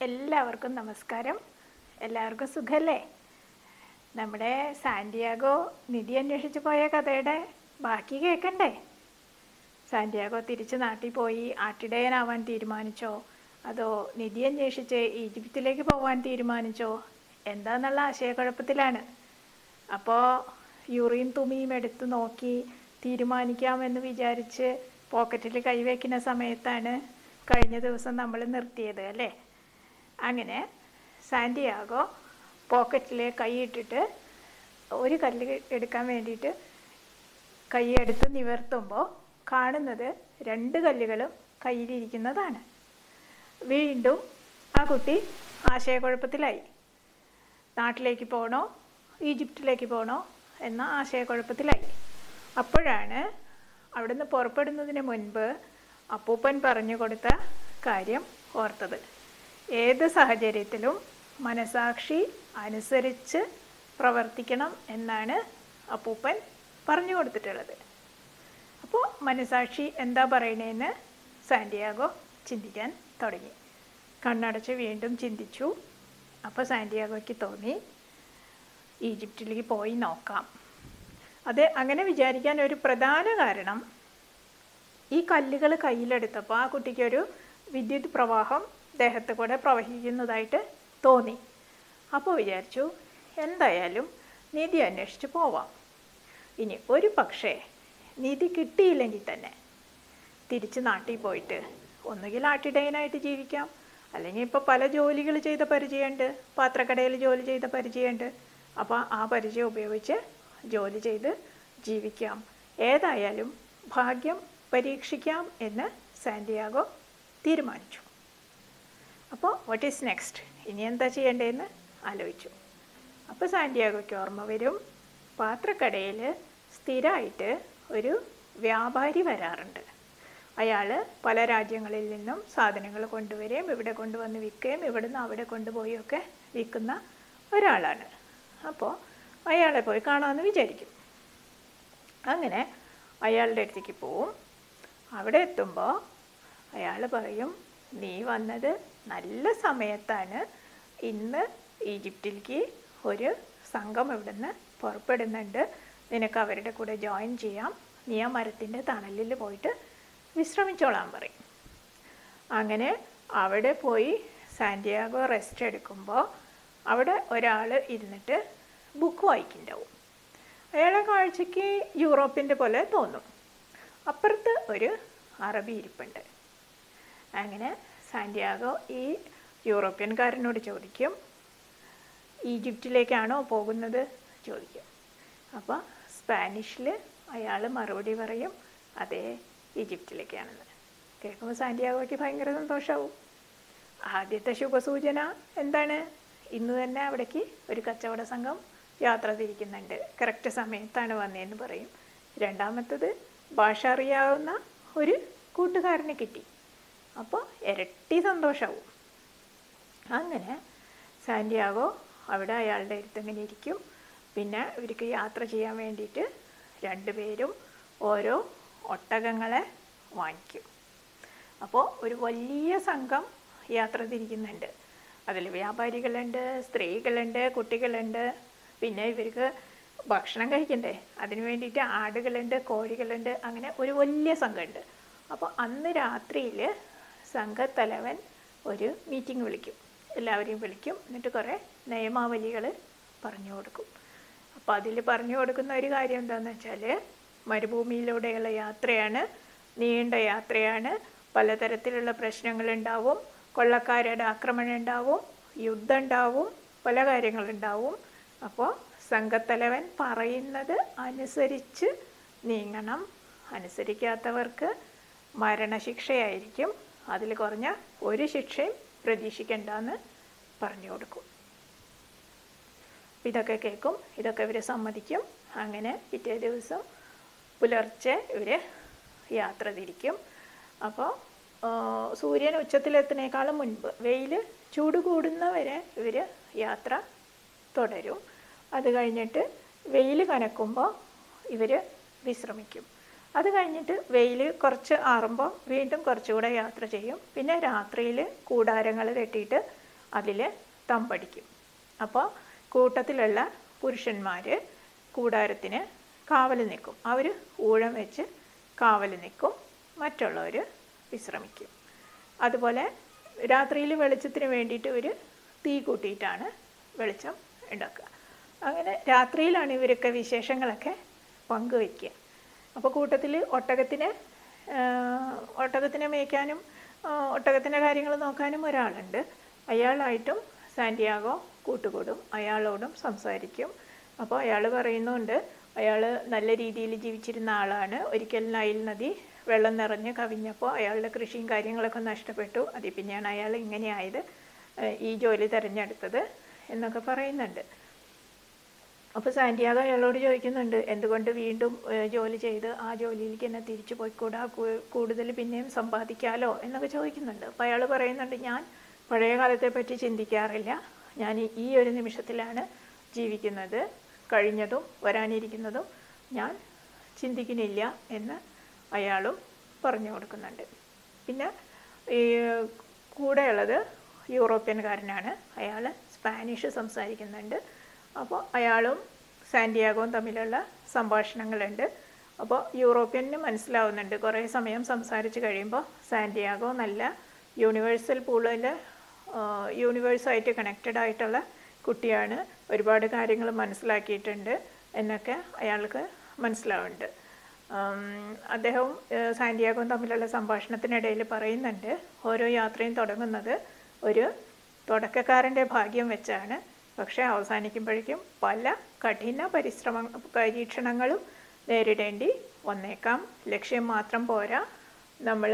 എല്ലാവർക്കും നമസ്കാരം എല്ലാവർക്കും സുഖല്ലേ നമ്മുടെ സാന്റിയാഗോ നിധി അന്വേഷിച്ച് പോയ കഥയുടെ ബാക്കി കേൾക്കണ്ടേ സാന്റിയാഗോ തിരിച്ച് നാട്ടിൽ പോയി ആട്ടിടയനാവാൻ തീരുമാനിച്ചോ അതോ നിധി അന്വേഷിച്ച് ഈജിപ്തിലേക്ക് പോകാൻ തീരുമാനിച്ചോ എന്താന്നുള്ള ആശയക്കുഴപ്പത്തിലാണ് അപ്പോൾ യൂറിൻ തുമിയും എടുത്ത് നോക്കി തീരുമാനിക്കാമെന്ന് വിചാരിച്ച് പോക്കറ്റിൽ കൈവയ്ക്കുന്ന സമയത്താണ് കഴിഞ്ഞ ദിവസം നമ്മൾ നിർത്തിയത് അല്ലേ അങ്ങനെ സാന്റിയാഗോ പോക്കറ്റിൽ കൈയിട്ടിട്ട് ഒരു കല്ല് എടുക്കാൻ വേണ്ടിയിട്ട് കൈയെടുത്ത് നിവർത്തുമ്പോൾ കാണുന്നത് രണ്ട് കല്ലുകളും കയ്യിലിരിക്കുന്നതാണ് വീണ്ടും ആ കുട്ടി ആശയക്കുഴപ്പത്തിലായി നാട്ടിലേക്ക് പോകണോ ഈജിപ്തിലേക്ക് പോകണോ എന്ന ആശയക്കുഴപ്പത്തിലായി അപ്പോഴാണ് അവിടുന്ന് പുറപ്പെടുന്നതിന് മുൻപ് അപ്പൂപ്പൻ പറഞ്ഞു കൊടുത്ത കാര്യം ഓർത്തത് ഏത് സാഹചര്യത്തിലും മനസാക്ഷി അനുസരിച്ച് പ്രവർത്തിക്കണം എന്നാണ് അപ്പൂപ്പൻ പറഞ്ഞു കൊടുത്തിട്ടുള്ളത് അപ്പോൾ മനസാക്ഷി എന്താ പറയണേന്ന് സാന്റിയാഗോ ചിന്തിക്കാൻ തുടങ്ങി കണ്ണടച്ച് വീണ്ടും ചിന്തിച്ചു അപ്പോൾ സാന്റിയാഗോയ്ക്ക് തോന്നി ഈജിപ്തിലേക്ക് പോയി നോക്കാം അത് അങ്ങനെ വിചാരിക്കാൻ ഒരു പ്രധാന കാരണം ഈ കല്ലുകൾ കയ്യിലെടുത്തപ്പോൾ ആ കുട്ടിക്കൊരു വിദ്യുത് പ്രവാഹം ദേഹത്ത് കൂടെ പ്രവഹിക്കുന്നതായിട്ട് തോന്നി അപ്പോൾ വിചാരിച്ചു എന്തായാലും നിധി അന്വേഷിച്ച് പോവാം ഇനി ഒരു പക്ഷേ നിധി കിട്ടിയില്ലെങ്കിൽ തന്നെ തിരിച്ച് നാട്ടിൽ പോയിട്ട് ഒന്നുകിൽ ആട്ടിടയനായിട്ട് ജീവിക്കാം അല്ലെങ്കിൽ ഇപ്പോൾ പല ജോലികൾ ചെയ്ത പരിചയമുണ്ട് പാത്രക്കടയിൽ ജോലി ചെയ്ത പരിചയമുണ്ട് അപ്പോൾ ആ പരിചയം ഉപയോഗിച്ച് ജോലി ചെയ്ത് ജീവിക്കാം ഏതായാലും ഭാഗ്യം പരീക്ഷിക്കാം എന്ന് സാന്റിയാഗോ തീരുമാനിച്ചു അപ്പോൾ വാട്ട് ഈസ് നെക്സ്റ്റ് ഇനി എന്താ ചെയ്യേണ്ടതെന്ന് ആലോചിച്ചു അപ്പോൾ സാന്റിയാഗോയ്ക്ക് ഓർമ്മ വരും പാത്രക്കടയിൽ സ്ഥിരമായിട്ട് ഒരു വ്യാപാരി വരാറുണ്ട് അയാൾ പല രാജ്യങ്ങളിൽ നിന്നും സാധനങ്ങൾ കൊണ്ടുവരികയും ഇവിടെ കൊണ്ടുവന്ന് വിൽക്കുകയും ഇവിടുന്ന് അവിടെ കൊണ്ടുപോയൊക്കെ വിൽക്കുന്ന ഒരാളാണ് അപ്പോൾ അയാളെ പോയി കാണാമെന്ന് വിചാരിക്കും അങ്ങനെ അയാളുടെ അടുത്തേക്ക് പോവും അവിടെ എത്തുമ്പോൾ അയാൾ പറയും നീ വന്നത് നല്ല സമയത്താണ് ഇന്ന് ഈജിപ്തിലേക്ക് ഒരു സംഘം ഇവിടുന്ന് പുറപ്പെടുന്നുണ്ട് നിനക്ക് അവരുടെ കൂടെ ജോയിൻ ചെയ്യാം നീ ആ മരത്തിൻ്റെ തണലിൽ പോയിട്ട് വിശ്രമിച്ചോളാൻ പറയും അങ്ങനെ അവിടെ പോയി സാന്റിയാഗോ റെസ്റ്റ് എടുക്കുമ്പോൾ അവിടെ ഒരാൾ ഇരുന്നിട്ട് ബുക്ക് വായിക്കുന്നുണ്ടാവും അയാളെ കാഴ്ചയ്ക്ക് യൂറോപ്പിൻ്റെ പോലെ തോന്നും അപ്പുറത്ത് ഒരു അറബി ഇരിപ്പുണ്ട് അങ്ങനെ സാന്റിയാഗോ ഈ യൂറോപ്യൻകാരനോട് ചോദിക്കും ഈജിപ്തിലേക്കാണോ പോകുന്നത് ചോദിക്കും അപ്പോൾ സ്പാനിഷിൽ അയാൾ മറുപടി പറയും അതേ ഈജിപ്തിലേക്കാണെന്ന് കേൾക്കുമ്പോൾ സാന്റിയാഗോയ്ക്ക് ഭയങ്കര സന്തോഷമാവും ആദ്യത്തെ ശുഭസൂചന എന്താണ് ഇന്ന് തന്നെ അവിടേക്ക് ഒരു കച്ചവട സംഘം യാത്ര തിരിക്കുന്നുണ്ട് കറക്റ്റ് സമയത്താണ് വന്നതെന്ന് പറയും രണ്ടാമത്തത് ഭാഷ അറിയാവുന്ന ഒരു കൂട്ടുകാരനെ കിട്ടി അപ്പോൾ ഇരട്ടി സന്തോഷമാവും അങ്ങനെ സാന്റിയാഗോ അവിടെ അയാളുടെ അടുത്തങ്ങനെ ഇരിക്കും പിന്നെ ഇവർക്ക് യാത്ര ചെയ്യാൻ വേണ്ടിയിട്ട് രണ്ടുപേരും ഓരോ ഒട്ടകങ്ങളെ വാങ്ങിക്കും അപ്പോൾ ഒരു വലിയ സംഘം യാത്ര തിരിക്കുന്നുണ്ട് അതിൽ വ്യാപാരികളുണ്ട് സ്ത്രീകളുണ്ട് കുട്ടികളുണ്ട് പിന്നെ ഇവർക്ക് ഭക്ഷണം കഴിക്കണ്ടേ അതിന് വേണ്ടിയിട്ട് ആടുകളുണ്ട് കോഴികളുണ്ട് അങ്ങനെ ഒരു വലിയ സംഘമുണ്ട് അപ്പോൾ അന്ന് രാത്രിയിൽ സംഘത്തലവൻ ഒരു മീറ്റിംഗ് വിളിക്കും എല്ലാവരെയും വിളിക്കും എന്നിട്ട് കുറേ നിയമാവലികൾ പറഞ്ഞു കൊടുക്കും അപ്പോൾ അതിൽ പറഞ്ഞു കൊടുക്കുന്ന ഒരു കാര്യം എന്താണെന്ന് വെച്ചാൽ മരുഭൂമിയിലൂടെയുള്ള യാത്രയാണ് നീണ്ട യാത്രയാണ് പലതരത്തിലുള്ള പ്രശ്നങ്ങളുണ്ടാവും കൊള്ളക്കാരുടെ ആക്രമണം ഉണ്ടാവും യുദ്ധം ഉണ്ടാവും പല കാര്യങ്ങളുണ്ടാവും അപ്പോൾ സംഘത്തലവൻ പറയുന്നത് അനുസരിച്ച് നീങ്ങണം അനുസരിക്കാത്തവർക്ക് മരണശിക്ഷയായിരിക്കും അതിൽ കുറഞ്ഞ ഒരു ശിക്ഷയും പ്രതീക്ഷിക്കേണ്ടെന്ന് പറഞ്ഞു കൊടുക്കും ഇതൊക്കെ കേൾക്കും ഇതൊക്കെ ഇവർ സമ്മതിക്കും അങ്ങനെ പിറ്റേ ദിവസം പുലർച്ചെ ഇവർ യാത്ര തിരിക്കും അപ്പോൾ സൂര്യൻ ഉച്ചത്തിലെത്തുന്നേക്കാളും മുൻപ് വെയിൽ ചൂട് കൂടുന്നവരെ ഇവർ യാത്ര തുടരും അത് കഴിഞ്ഞിട്ട് വെയിൽ കനക്കുമ്പോൾ ഇവർ വിശ്രമിക്കും അത് കഴിഞ്ഞിട്ട് വെയിൽ കുറച്ച് ആറുമ്പോൾ വീണ്ടും കുറച്ചുകൂടെ യാത്ര ചെയ്യും പിന്നെ രാത്രിയിൽ കൂടാരങ്ങൾ കെട്ടിയിട്ട് അതിൽ തമ്പടിക്കും അപ്പോൾ കൂട്ടത്തിലുള്ള പുരുഷന്മാർ കൂടാരത്തിന് കാവൽ നിൽക്കും അവർ ഊഴം വെച്ച് കാവൽ നിൽക്കും മറ്റുള്ളവർ വിശ്രമിക്കും അതുപോലെ രാത്രിയിൽ വെളിച്ചത്തിന് വേണ്ടിയിട്ട് ഒരു തീ കൂട്ടിയിട്ടാണ് വെളിച്ചം ഉണ്ടാക്കുക അങ്ങനെ രാത്രിയിലാണ് ഇവരൊക്കെ വിശേഷങ്ങളൊക്കെ പങ്കുവയ്ക്കുക അപ്പോൾ കൂട്ടത്തിൽ ഒട്ടകത്തിന് ഒട്ടകത്തിനെ മേയ്ക്കാനും ഒട്ടകത്തിൻ്റെ കാര്യങ്ങൾ നോക്കാനും ഒരാളുണ്ട് അയാളായിട്ടും സാന്റിയാഗോ കൂട്ടുകൂടും അയാളോടും സംസാരിക്കും അപ്പോൾ അയാൾ പറയുന്നുണ്ട് അയാൾ നല്ല രീതിയിൽ ജീവിച്ചിരുന്ന ആളാണ് ഒരിക്കൽ നൈൽ നദി വെള്ളം നിറഞ്ഞ് കവിഞ്ഞപ്പോൾ അയാളുടെ കൃഷിയും കാര്യങ്ങളൊക്കെ നഷ്ടപ്പെട്ടു അതിൽ പിന്നെയാണ് അയാൾ ഇങ്ങനെയായത് ഈ ജോലി തിരഞ്ഞെടുത്തത് എന്നൊക്കെ പറയുന്നുണ്ട് അപ്പോൾ സാന്റിയാഗോ അയാളോട് ചോദിക്കുന്നുണ്ട് എന്തുകൊണ്ട് വീണ്ടും ജോലി ചെയ്ത് ആ ജോലിയിലേക്ക് എന്നെ തിരിച്ചു പോയിക്കൂടാ കൂടുതൽ പിന്നെയും സമ്പാദിക്കാലോ എന്നൊക്കെ ചോദിക്കുന്നുണ്ട് അപ്പോൾ അയാൾ പറയുന്നുണ്ട് ഞാൻ പഴയ കാലത്തെ പറ്റി ചിന്തിക്കാറില്ല ഞാൻ ഈ ഒരു നിമിഷത്തിലാണ് ജീവിക്കുന്നത് കഴിഞ്ഞതും വരാനിരിക്കുന്നതും ഞാൻ ചിന്തിക്കുന്നില്ല എന്ന് അയാളും പറഞ്ഞു കൊടുക്കുന്നുണ്ട് പിന്നെ ഈ കൂടെയുള്ളത് യൂറോപ്യൻകാരനാണ് അയാൾ സ്പാനിഷ് സംസാരിക്കുന്നുണ്ട് അപ്പോൾ അയാളും സാന്റിയാഗോവും തമ്മിലുള്ള സംഭാഷണങ്ങളുണ്ട് അപ്പോൾ യൂറോപ്യന് മനസ്സിലാവുന്നുണ്ട് കുറേ സമയം സംസാരിച്ച് കഴിയുമ്പോൾ സാന്റിയാഗോ നല്ല യൂണിവേഴ്സൽ പൂളിൽ യൂണിവേഴ്സായിട്ട് കണക്റ്റഡ് ആയിട്ടുള്ള കുട്ടിയാണ് ഒരുപാട് കാര്യങ്ങൾ മനസ്സിലാക്കിയിട്ടുണ്ട് എന്നൊക്കെ അയാൾക്ക് മനസ്സിലാവുന്നുണ്ട് അദ്ദേഹവും സാന്റിയാഗോവും തമ്മിലുള്ള സംഭാഷണത്തിനിടയിൽ പറയുന്നുണ്ട് ഓരോ യാത്രയും തുടങ്ങുന്നത് ഒരു തുടക്കക്കാരൻ്റെ ഭാഗ്യം വെച്ചാണ് പക്ഷേ അവസാനിക്കുമ്പോഴേക്കും പല കഠിന പരിശ്രമ പരീക്ഷണങ്ങളും നേരിടേണ്ടി വന്നേക്കാം ലക്ഷ്യം മാത്രം പോരാ നമ്മൾ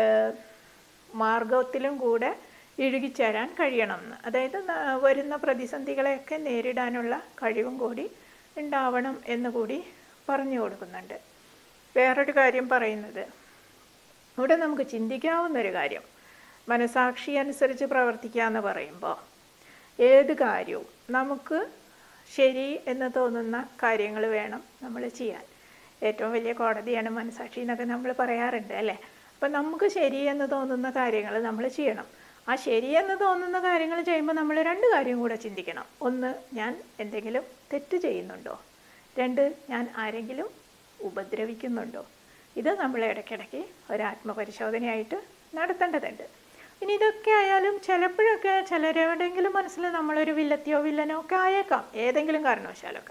മാർഗത്തിലും കൂടെ ഇഴുകിച്ചേരാൻ കഴിയണം എന്ന് അതായത് വരുന്ന പ്രതിസന്ധികളെയൊക്കെ നേരിടാനുള്ള കഴിവും കൂടി ഉണ്ടാവണം എന്ന് കൂടി പറഞ്ഞു കൊടുക്കുന്നുണ്ട് വേറൊരു കാര്യം പറയുന്നത് ഇവിടെ നമുക്ക് ചിന്തിക്കാവുന്നൊരു കാര്യം മനസാക്ഷി അനുസരിച്ച് പ്രവർത്തിക്കുക എന്ന് പറയുമ്പോൾ ഏത് കാര്യവും നമുക്ക് ശരി എന്ന് തോന്നുന്ന കാര്യങ്ങൾ വേണം നമ്മൾ ചെയ്യാൻ ഏറ്റവും വലിയ കോടതിയാണ് മനസാക്ഷി എന്നൊക്കെ നമ്മൾ പറയാറുണ്ട് അല്ലേ അപ്പം നമുക്ക് ശരി എന്ന് തോന്നുന്ന കാര്യങ്ങൾ നമ്മൾ ചെയ്യണം ആ ശരിയെന്ന് തോന്നുന്ന കാര്യങ്ങൾ ചെയ്യുമ്പോൾ നമ്മൾ രണ്ട് കാര്യം കൂടെ ചിന്തിക്കണം ഒന്ന് ഞാൻ എന്തെങ്കിലും തെറ്റ് ചെയ്യുന്നുണ്ടോ രണ്ട് ഞാൻ ആരെങ്കിലും ഉപദ്രവിക്കുന്നുണ്ടോ ഇത് നമ്മൾ ഇടയ്ക്കിടയ്ക്ക് ഒരു ആത്മപരിശോധനയായിട്ട് നടത്തേണ്ടതുണ്ട് ഇനി ഇതൊക്കെ ആയാലും ചിലപ്പോഴൊക്കെ ചിലരെവിടെയെങ്കിലും മനസ്സിൽ നമ്മളൊരു വില്ലത്തിയോ വില്ലനോ ഒക്കെ ആയേക്കാം ഏതെങ്കിലും കാരണവശാലൊക്കെ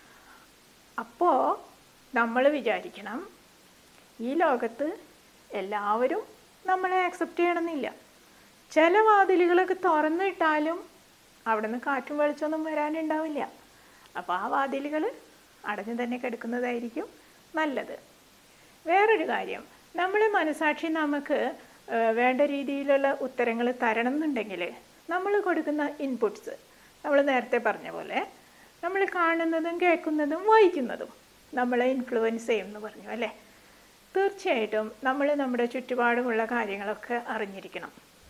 അപ്പോൾ നമ്മൾ വിചാരിക്കണം ഈ ലോകത്ത് എല്ലാവരും നമ്മളെ ആക്സെപ്റ്റ് ചെയ്യണമെന്നില്ല ചില വാതിലുകളൊക്കെ തുറന്നിട്ടാലും അവിടെ നിന്ന് കാറ്റും വെളിച്ചമൊന്നും വരാനുണ്ടാവില്ല അപ്പോൾ ആ വാതിലുകൾ അടഞ്ഞു തന്നെ കിടക്കുന്നതായിരിക്കും നല്ലത് വേറൊരു കാര്യം നമ്മുടെ മനസാക്ഷി നമുക്ക് വേണ്ട രീതിയിലുള്ള ഉത്തരങ്ങൾ തരണം എന്നുണ്ടെങ്കിൽ നമ്മൾ കൊടുക്കുന്ന ഇൻപുട്സ് നമ്മൾ നേരത്തെ പറഞ്ഞ പോലെ നമ്മൾ കാണുന്നതും കേൾക്കുന്നതും വായിക്കുന്നതും നമ്മളെ ഇൻഫ്ലുവൻസ് ചെയ്യും എന്ന് പറഞ്ഞു അല്ലേ തീർച്ചയായിട്ടും നമ്മൾ നമ്മുടെ ചുറ്റുപാടുമുള്ള കാര്യങ്ങളൊക്കെ അറിഞ്ഞിരിക്കണം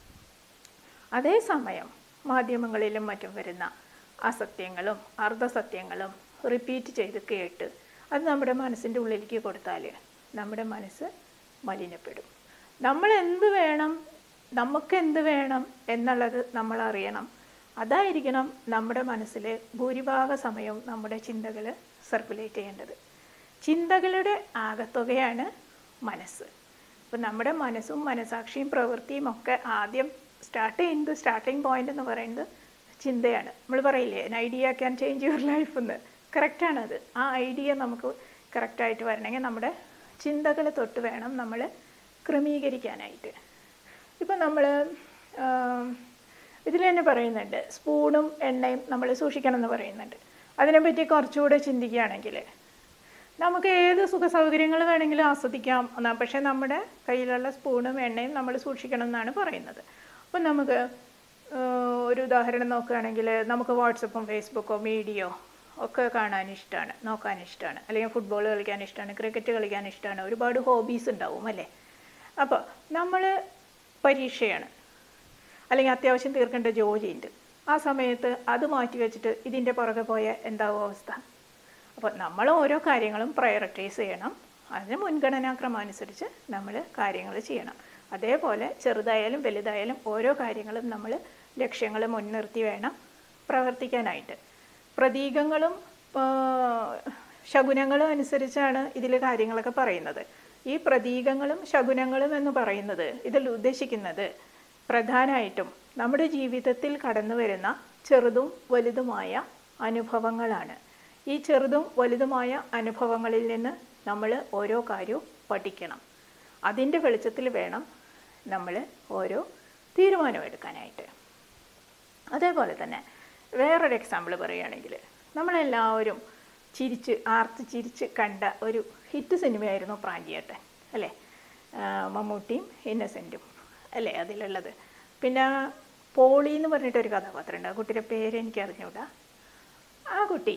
അതേസമയം മാധ്യമങ്ങളിലും മറ്റും വരുന്ന അസത്യങ്ങളും അർദ്ധസത്യങ്ങളും റിപ്പീറ്റ് ചെയ്ത് കേട്ട് അത് നമ്മുടെ മനസ്സിൻ്റെ ഉള്ളിലേക്ക് കൊടുത്താൽ നമ്മുടെ മനസ്സ് മലിനപ്പെടും നമ്മൾ എന്ത് വേണം നമുക്ക് എന്ത് വേണം എന്നുള്ളത് നമ്മൾ അറിയണം അതായിരിക്കണം നമ്മുടെ മനസ്സിൽ ഭൂരിഭാഗ സമയവും നമ്മുടെ ചിന്തകൾ സർക്കുലേറ്റ് ചെയ്യേണ്ടത് ചിന്തകളുടെ ആകത്തുകയാണ് മനസ്സ് അപ്പോൾ നമ്മുടെ മനസ്സും മനസാക്ഷിയും പ്രവൃത്തിയും ഒക്കെ ആദ്യം സ്റ്റാർട്ട് ചെയ്യുന്നത് സ്റ്റാർട്ടിങ് പോയിന്റ് എന്ന് പറയുന്നത് ചിന്തയാണ് നമ്മൾ പറയില്ലേ an idea can change your life എന്ന് കറക്റ്റാണത് ആ ഐഡിയ നമുക്ക് കറക്റ്റായിട്ട് വരണമെങ്കിൽ നമ്മുടെ ചിന്തകൾ തൊട്ട് വേണം നമ്മൾ ക്രമീകരിക്കാനായിട്ട് ഇപ്പം നമ്മൾ ഇതിൽ തന്നെ പറയുന്നുണ്ട് സ്പൂണും എണ്ണയും നമ്മൾ സൂക്ഷിക്കണം എന്ന് പറയുന്നുണ്ട് അതിനെപ്പറ്റി കുറച്ചുകൂടെ ചിന്തിക്കുകയാണെങ്കിൽ നമുക്ക് ഏത് സുഖ സൗകര്യങ്ങൾ വേണമെങ്കിലും ആസ്വദിക്കാം എന്നാ- പക്ഷേ നമ്മുടെ കയ്യിലുള്ള സ്പൂണും എണ്ണയും നമ്മൾ സൂക്ഷിക്കണം എന്നാണ് പറയുന്നത് അപ്പം നമുക്ക് ആഹ്, ഒരു ഉദാഹരണം നോക്കുകയാണെങ്കിൽ നമുക്ക് വാട്സപ്പും ഫേസ്ബുക്കോ മീഡിയോ ഒക്കെ കാണാൻ ഇഷ്ടമാണ് നോക്കാൻ ഇഷ്ടമാണ് അല്ലെങ്കിൽ ഫുട്ബോൾ കളിക്കാൻ ഇഷ്ടമാണ് ക്രിക്കറ്റ് കളിക്കാൻ ഇഷ്ടമാണ് ഒരുപാട് ഹോബീസ് ഉണ്ടാവും അല്ലേ അപ്പോൾ നമ്മൾ പരീക്ഷയാണ് അല്ലെങ്കിൽ അത്യാവശ്യം തീർക്കേണ്ട ജോലിയുണ്ട് ആ സമയത്ത് അത് മാറ്റി വെച്ചിട്ട് ഇതിൻ്റെ പുറകെ പോയ എന്താവും അവസ്ഥ അപ്പോൾ നമ്മൾ ഓരോ കാര്യങ്ങളും പ്രയോറിറ്റൈസ് ചെയ്യണം അതിന് മുൻഗണനാക്രമം അനുസരിച്ച് നമ്മൾ കാര്യങ്ങൾ ചെയ്യണം അതേപോലെ ചെറുതായാലും വലുതായാലും ഓരോ കാര്യങ്ങളും നമ്മൾ ലക്ഷ്യങ്ങൾ മുൻനിർത്തി വേണം പ്രവർത്തിക്കാനായിട്ട് പ്രതീകങ്ങളും ആ, ശകുനങ്ങളും അനുസരിച്ചാണ് ഇതിൽ കാര്യങ്ങളൊക്കെ പറയുന്നത് ഈ പ്രതീകങ്ങളും ശകുനങ്ങളും എന്ന് പറയുന്നത് ഇതിൽ ഉദ്ദേശിക്കുന്നത് പ്രധാനമായിട്ടും നമ്മുടെ ജീവിതത്തിൽ കടന്നു വരുന്ന ചെറുതും വലുതുമായ അനുഭവങ്ങളാണ് ഈ ചെറുതും വലുതുമായ അനുഭവങ്ങളിൽ നിന്ന് നമ്മൾ ഓരോ കാര്യവും പഠിക്കണം അതിൻ്റെ വെളിച്ചത്തിൽ വേണം നമ്മൾ ഓരോ തീരുമാനമെടുക്കാനായിട്ട് അതേപോലെ തന്നെ വേറൊരു എക്സാമ്പിൾ പറയുകയാണെങ്കിൽ നമ്മളെല്ലാവരും ചിരിച്ച് ആർത്ത് ചിരിച്ച് കണ്ട ഒരു ഹിറ്റ് സിനിമയായിരുന്നു പ്രാഞ്ചിയേട്ടൻ അല്ലേ ആ, മമ്മൂട്ടിയും ഇന്നസെൻറ്റും അല്ലേ അതിലുള്ളത് പിന്നെ പോളി എന്ന് പറഞ്ഞിട്ടൊരു കഥാപാത്രമുണ്ട് ആ കുട്ടിയുടെ പേര് എനിക്ക് അറിഞ്ഞൂടാ ആ കുട്ടി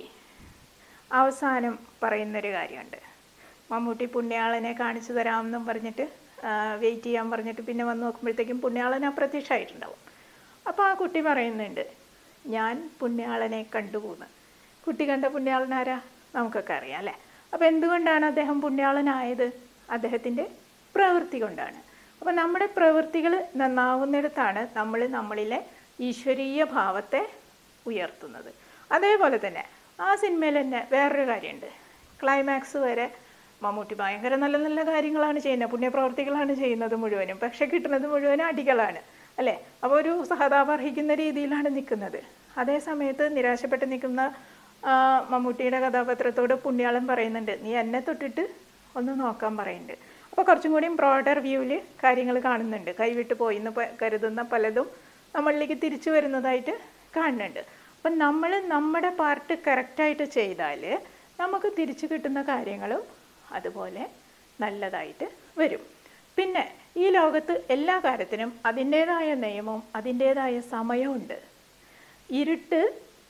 അവസാനം പറയുന്നൊരു കാര്യമുണ്ട് മമ്മൂട്ടി പുണ്യാളനെ കാണിച്ചു തരാമെന്നും പറഞ്ഞിട്ട് വെയിറ്റ് ചെയ്യാൻ പറഞ്ഞിട്ട് പിന്നെ വന്ന് നോക്കുമ്പോഴത്തേക്കും പുണ്യാളൻ അപ്രത്യക്ഷമായിട്ടുണ്ടാവും അപ്പോൾ ആ കുട്ടി പറയുന്നുണ്ട് ഞാൻ പുണ്യാളനെ കണ്ടുപോന്ന് കുട്ടി കണ്ട പുണ്യാളനാരാ നമുക്കൊക്കെ അറിയാം അല്ലേ അപ്പോൾ എന്തുകൊണ്ടാണ് അദ്ദേഹം പുണ്യാളനായത് അദ്ദേഹത്തിൻ്റെ പ്രവൃത്തി കൊണ്ടാണ് അപ്പോൾ നമ്മുടെ പ്രവൃത്തികൾ നന്നാവുന്നിടത്താണ് നമ്മൾ നമ്മളിലെ ഈശ്വരീയ ഭാവത്തെ ഉയർത്തുന്നത് അതേപോലെ തന്നെ ആ സിനിമയിൽ തന്നെ വേറൊരു കാര്യമുണ്ട് ക്ലൈമാക്സ് വരെ മമ്മൂട്ടി ഭയങ്കര നല്ല നല്ല കാര്യങ്ങളാണ് ചെയ്യുന്നത് പുണ്യപ്രവർത്തികളാണ് ചെയ്യുന്നത് മുഴുവനും പക്ഷെ കിട്ടുന്നത് മുഴുവനും അടികളാണ് അല്ലേ അപ്പോൾ ഒരു സഹതാപം അർഹിക്കുന്ന രീതിയിലാണ് നിൽക്കുന്നത് അതേ സമയത്ത് നിരാശപ്പെട്ട് നിൽക്കുന്ന ആ, മമ്മൂട്ടിയുടെ കഥാപാത്രത്തോട് പുണ്യാളൻ പറയുന്നുണ്ട് നീ എന്നെ തൊട്ടിട്ട് ഒന്ന് നോക്കാൻ പറയുന്നുണ്ട് അപ്പോൾ കുറച്ചും കൂടിയും ബ്രോഡർ വ്യൂവിൽ കാര്യങ്ങൾ കാണുന്നുണ്ട് കൈവിട്ട് പോയി എന്ന് പ- കരുതുന്ന പലതും നമ്മളിലേക്ക് തിരിച്ചു വരുന്നതായിട്ട് കാണുന്നുണ്ട് അപ്പം നമ്മൾ നമ്മുടെ പാർട്ട് കറക്റ്റായിട്ട് ചെയ്താൽ നമുക്ക് തിരിച്ചു കിട്ടുന്ന കാര്യങ്ങളും അതുപോലെ നല്ലതായിട്ട് വരും പിന്നെ ഈ ലോകത്ത് എല്ലാ കാര്യത്തിനും അതിൻ്റേതായ നിയമവും അതിൻ്റേതായ സമയമുണ്ട് ഇരുട്ട്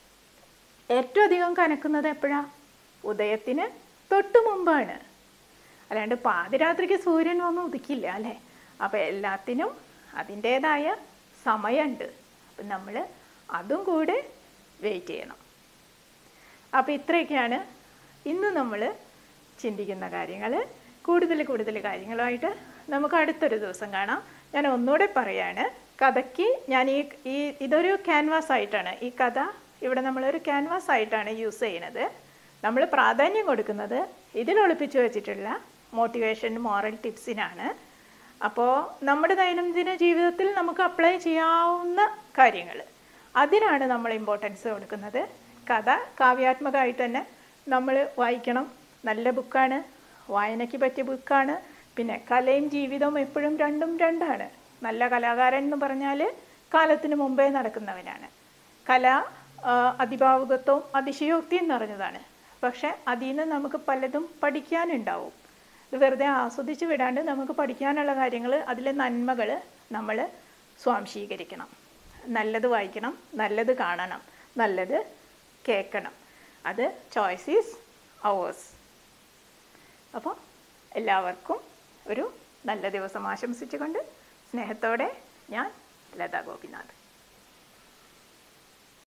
ഏറ്റവും അധികം കനക്കുന്നത് എപ്പോഴാ ഉദയത്തിന് തൊട്ടു മുമ്പാണ് അല്ലാണ്ട് പാതിരാത്രിക്ക് സൂര്യൻ വന്ന് ഉദിക്കില്ല അല്ലേ അപ്പോൾ എല്ലാത്തിനും അതിൻ്റേതായ സമയമുണ്ട് അപ്പം നമ്മൾ അതും കൂടെ വെയിറ്റ് ചെയ്യണം അപ്പോൾ ഇത്രയൊക്കെയാണ് ഇന്ന് നമ്മൾ ചിന്തിക്കുന്ന കാര്യങ്ങൾ കൂടുതൽ കൂടുതൽ കാര്യങ്ങളുമായിട്ട് നമുക്ക് അടുത്തൊരു ദിവസം കാണാം ഞാൻ ഒന്നുകൂടെ പറയാണ് കഥയ്ക്ക് ഞാൻ ഈ ഈ ഇതൊരു ക്യാൻവാസ് ആയിട്ടാണ് ഈ കഥ ഇവിടെ നമ്മളൊരു ക്യാൻവാസ് ആയിട്ടാണ് യൂസ് ചെയ്യുന്നത് നമ്മൾ പ്രാധാന്യം കൊടുക്കുന്നത് ഇതിൽ ഒളിപ്പിച്ചു വെച്ചിട്ടുള്ള മോട്ടിവേഷൻ മോറൽ ടിപ്സിനാണ് അപ്പോൾ നമ്മുടെ ദൈനംദിന ജീവിതത്തിൽ നമുക്ക് അപ്ലൈ ചെയ്യാവുന്ന കാര്യങ്ങൾ അതിനാണ് നമ്മൾ ഇമ്പോർട്ടൻസ് കൊടുക്കുന്നത് കഥ കാവ്യാത്മകമായിട്ട് തന്നെ നമ്മൾ വായിക്കണം നല്ല ബുക്കാണ് വായനയ്ക്ക് പറ്റിയ ബുക്കാണ് പിന്നെ കലയും ജീവിതവും എപ്പോഴും രണ്ടും രണ്ടാണ് നല്ല കലാകാരൻ എന്ന് പറഞ്ഞാൽ കാലത്തിന് മുമ്പേ നടക്കുന്നവനാണ് കല ആ, അതിഭാവുകത്വവും അതിശയോക്തിയും നിറഞ്ഞതാണ് പക്ഷെ അതിൽ നിന്ന് നമുക്ക് പലതും പഠിക്കാനുണ്ടാവും ഇത് വെറുതെ ആസ്വദിച്ച് വിടാണ്ട് നമുക്ക് പഠിക്കാനുള്ള കാര്യങ്ങൾ അതിലെ നന്മകൾ നമ്മൾ സ്വാംശീകരിക്കണം നല്ലത് വായിക്കണം നല്ലത് കാണണം നല്ലത് കേൾക്കണം അത് ചോയ്സ് ഈസ് അവേഴ്സ് അപ്പോൾ എല്ലാവർക്കും ഒരു നല്ല ദിവസം ആശംസിച്ചുകൊണ്ട് സ്നേഹത്തോടെ ഞാൻ ലതാ ഗോപിനാഥ്